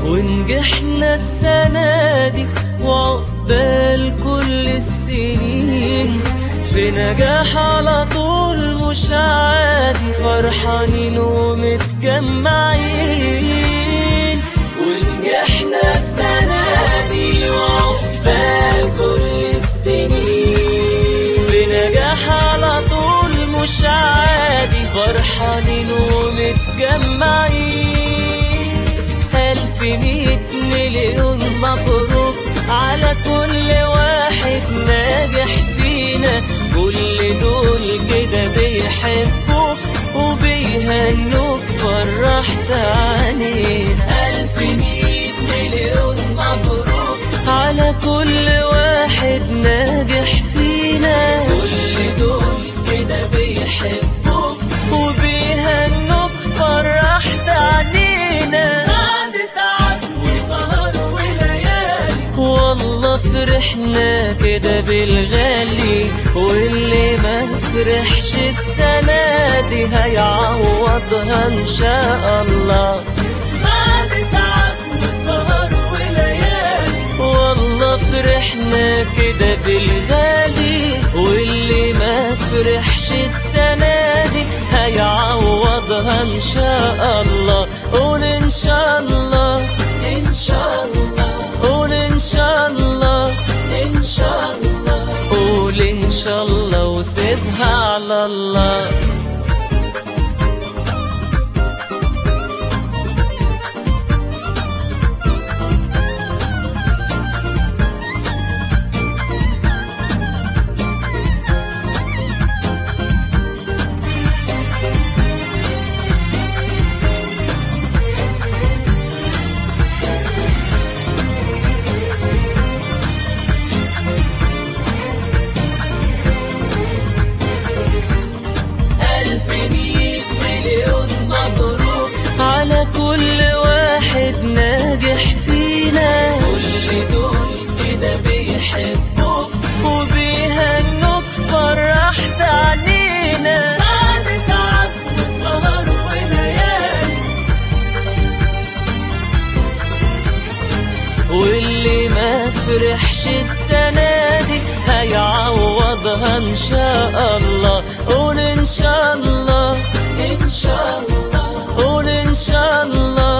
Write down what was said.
ونجحنا السنة دي وعقبال كل السنين في نجاح على طول مش عادي فرحانين ومتجمعين ونجحنا السنة دي وعقبال كل السنين في نجاح على طول مش عادي فرحانين ومتجمعين ألف مية مليون مبروك على كل واحد ناجح فينا كل دول كده بيحبوك وبيهنوك فرحت علينا ألف مية مليون مبروك على كل واحد ناجح فينا كل دول كده بيحبوك وبيهنوك فرحت علينا قعدة عد وسهر وليالي والله فرحنا كده بالغالي واللي ما فرحش السنة دي هيعوضها إن شاء الله قعدة عد وسهر وليالي والله فرحنا كده بالغالي واللي ما فرحش السنة دي هيعوضها إن شاء الله قول إن شاء الله إن شاء الله قول إن شاء الله إن شاء الله قول إن شاء الله وسيبها على الله ألف مية مليون مبروك على كل واحد ناجح فينا كل دول كده بيحبوك وبيهنوك فرحت علينا بعد تعب وسهر وليالي واللي ما فرحش السنة دي هيعوضها إن شاء الله قول إن شاء الله إن شاء الله قول إن شاء الله